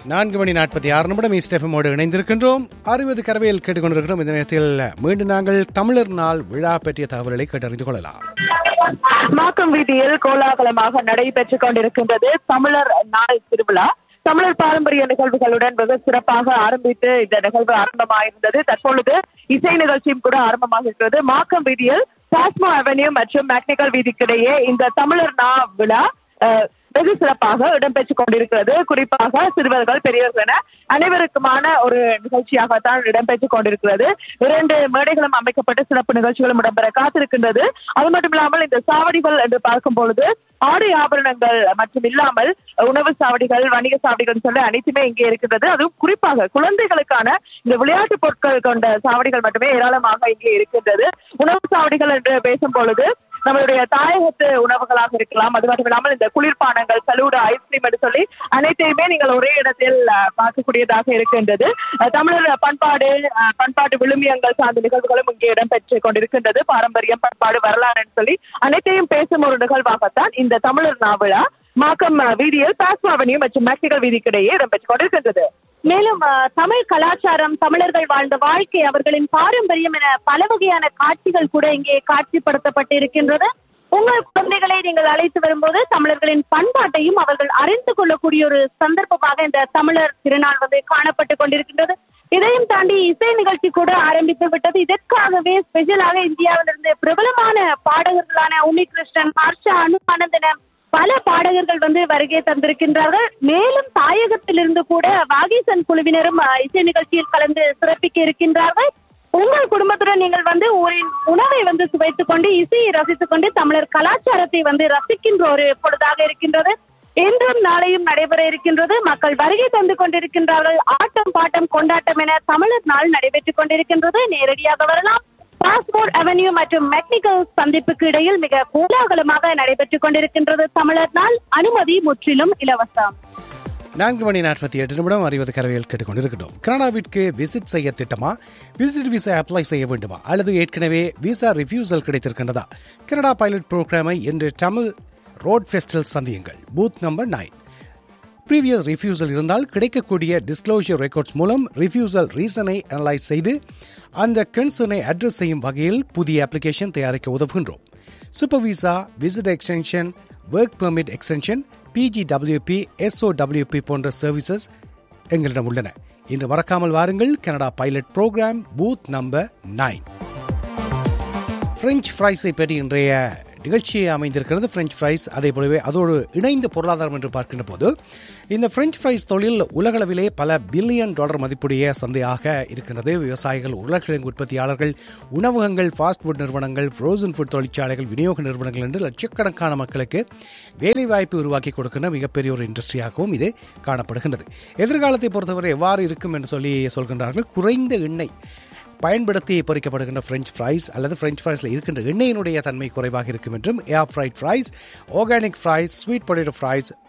நான்கு மணி நாற்பத்தி ஆறு நிமிடம் ஈஸ்டெஃபமோடு இணைந்திருக்கின்றோம் அறுபது கரவையில் கேட்டுக்கொண்டிருக்கிறோம் இந்த நேரத்தில் மீண்டும் நாங்கள் தமிழர் நாள் விழா பற்றிய தகவல்களை கேட்டறிந்து கொள்ளலாம் மாக்கம் வீதியில் கோலாகலமாக நடைபெற்றுக் கொண்டிருக்கின்றது தமிழர் நாள் திருவிழா தமிழர் பாரம்பரிய நிகழ்வுகளுடன் வெகு சிறப்பாக ஆரம்பித்து இந்த நிகழ்வு ஆரம்பமாயிருந்தது தற்பொழுது இசை நிகழ்ச்சியும் கூட ஆரம்பமாக இருக்கிறது மாக்கம் வீதியில் டாஸ்மோ அவென்யூ மற்றும் மேக்னிக்கல் வீதிக்கிடையே இந்த தமிழர் நா விழா அஹ், வெகு சிறப்பாக இடம்பெற்றுக் கொண்டிருக்கிறது குறிப்பாக சிறுவர்கள் பெரியவர்கள் என அனைவருக்குமான ஒரு நிகழ்ச்சியாகத்தான் இடம்பெற்றுக் கொண்டிருக்கிறது இரண்டு மேடைகளும் அமைக்கப்பட்டு சிறப்பு நிகழ்ச்சிகளும் இடம்பெற காத்திருக்கின்றது அது மட்டும் இல்லாமல் இந்த சாவடிகள் என்று பார்க்கும் பொழுது ஆடை ஆபரணங்கள் மற்றும் இல்லாமல் உணவு சாவடிகள் வணிக சாவடிகள் சொல்லி அனைத்துமே இங்கே இருக்கின்றது அதுவும் குறிப்பாக குழந்தைகளுக்கான இந்த விளையாட்டு பொருட்கள் கொண்ட சாவடிகள் மட்டுமே ஏராளமாக இங்கே இருக்கின்றது உணவு சாவடிகள் என்று பேசும் பொழுது நம்மளுடைய தாயகத்து உணவுகளாக இருக்கலாம் அது மட்டும் இல்லாமல் இந்த குளிர்பானங்கள் சலூடா ஐஸ்கிரீம் என்று சொல்லி அனைத்தையுமே நீங்கள் ஒரே இடத்தில் அஹ், பார்க்கக்கூடியதாக இருக்கின்றது அஹ், தமிழர் பண்பாடு அஹ், பண்பாட்டு விழுமியங்கள் சார்ந்த நிகழ்வுகளும் இங்கே இடம்பெற்றுக் கொண்டிருக்கின்றது பாரம்பரியம் பண்பாடு வரலாறு என்று சொல்லி அனைத்தையும் பேசும் ஒரு நிகழ்வாகத்தான் இந்த தமிழர் நாவிழா மாக்கம் அஹ், வீதியில் பாஸ்மா அவென்யூ மற்றும் மேக்சிகல் வீதிக்கிடையே இடம்பெற்றுக் கொண்டிருக்கின்றது மேலும் அஹ், தமிழ் கலாச்சாரம் தமிழர்கள் வாழ்ந்த வாழ்க்கை அவர்களின் பாரம்பரியம் என பல வகையான காட்சிகள் கூட இங்கே காட்சிப்படுத்தப்பட்டு இருக்கின்றது உங்கள் குழந்தைகளை நீங்கள் அழைத்து வரும்போது தமிழர்களின் பண்பாட்டையும் அவர்கள் அறிந்து கொள்ளக்கூடிய ஒரு சந்தர்ப்பமாக இந்த தமிழர் திருநாள் வந்து காணப்பட்டு கொண்டிருக்கின்றது இதையும் தாண்டி இசை நிகழ்ச்சி கூட ஆரம்பித்து விட்டது இதற்காகவே ஸ்பெஷலாக இந்தியாவிலிருந்து பிரபலமான பாடகர்களான உமி கிருஷ்ணன் ஹர்ஷா அனு ஆனந்தன பல பாடகர்கள் வந்து வருகை தந்திருக்கின்றார்கள் மேலும் தாயகத்திலிருந்து கூட வாகீசன் குழுவினரும் அஹ், இசை நிகழ்ச்சியில் கலந்து சிறப்பிக்க இருக்கின்றார்கள் உங்கள் குடும்பத்துடன் நீங்கள் வந்து ஊரின் உணவை வந்து சுவைத்துக் கொண்டு இசையை ரசித்துக் கொண்டு தமிழர் கலாச்சாரத்தை வந்து ரசிக்கின்ற ஒரு பொழுதாக இருக்கின்றது இன்றும் நாளையும் நடைபெற இருக்கின்றது மக்கள் வருகை தந்து கொண்டிருக்கின்றார்கள் ஆட்டம் பாட்டம் கொண்டாட்டம் என தமிழர் நாள் நடைபெற்றுக் கொண்டிருக்கின்றது நேரடியாக வரலாம் பாஸ்போர்ட் அவென்யூ மற்றும் மெக்னிக்கல் சந்திப்புக்கு இடையில் மிக கோலாகலமாக நடைபெற்றுக் கொண்டிருக்கின்றது தமிழர் நாள் அனுமதி முற்றிலும் இலவசம் நான்கு மணி நாற்பத்தி எட்டு நிமிடம் அறுபது கரவையில் கேட்டுக்கொண்டிருக்கிறோம் கனடாவிற்கு விசிட் செய்ய திட்டமா விசிட் விசா அப்ளை செய்ய வேண்டுமா அல்லது ஏற்கனவே விசா ரிஃப்யூசல் கிடைத்திருக்கின்றதா கனடா பைலட் புரோகிராமை இன்று தமிழ் ரோட் ஃபெஸ்டிவல் சந்தியுங்கள் booth number nine previous refusal இருந்தால் கிடைக்கக்கூடிய டிஸ்க்ளோஷர் ரெக்கார்ட்ஸ் மூலம் ரிஃப்யூசல் ரீசனை அனலைஸ் செய்து அந்த கன்சர்னை அட்ரஸ் செய்யும் வகையில் புதிய அப்ளிகேஷன் தயாரிக்க உதவுகின்றோம் super visa visit extension work permit extension PGWP SOWP போன்ற சர்வீசஸ் எங்களிடம் உள்ளன இன்று மறக்காமல் வாருங்கள் Canada pilot programme booth number nine French ஃப்ரைஸை பற்றி இன்றைய நிகழ்ச்சி அமைந்திருக்கிறது பிரெஞ்ச் ஃப்ரைஸ் அதே போலவே அதோடு இணைந்த பொருளாதாரம் என்று பார்க்கின்ற போது இந்த பிரெஞ்ச் ஃப்ரைஸ் தொழில் உலகளவிலே பல பில்லியன் டாலர் மதிப்புடைய சந்தையாக இருக்கின்றது விவசாயிகள் உருளைக்கிழங்கு உற்பத்தியாளர்கள் உணவகங்கள் ஃபாஸ்ட் ஃபுட் நிறுவனங்கள் ஃப்ரோசன் ஃபுட் தொழிற்சாலைகள் விநியோக நிறுவனங்கள் என்று லட்சக்கணக்கான மக்களுக்கு வேலைவாய்ப்பு உருவாக்கி கொடுக்கின்ற மிகப்பெரிய ஒரு இண்டஸ்ட்ரியாகவும் இது காணப்படுகின்றது எதிர்காலத்தை பொறுத்தவரை எவ்வாறு இருக்கும் என்று சொல்லி சொல்கின்றார்கள் குறைந்த எண்ணெய் பயன்படுத்தி பொரிக்கப்படுகின்ற ஃப்ரெஞ்ச் ஃப்ரைஸ் அல்லது ஃப்ரெஞ்ச் ஃப்ரைஸில் இருக்கின்ற எண்ணெயினுடைய தன்மை குறைவாக இருக்கும் என்றும் air fried fries organic fries sweet potato fries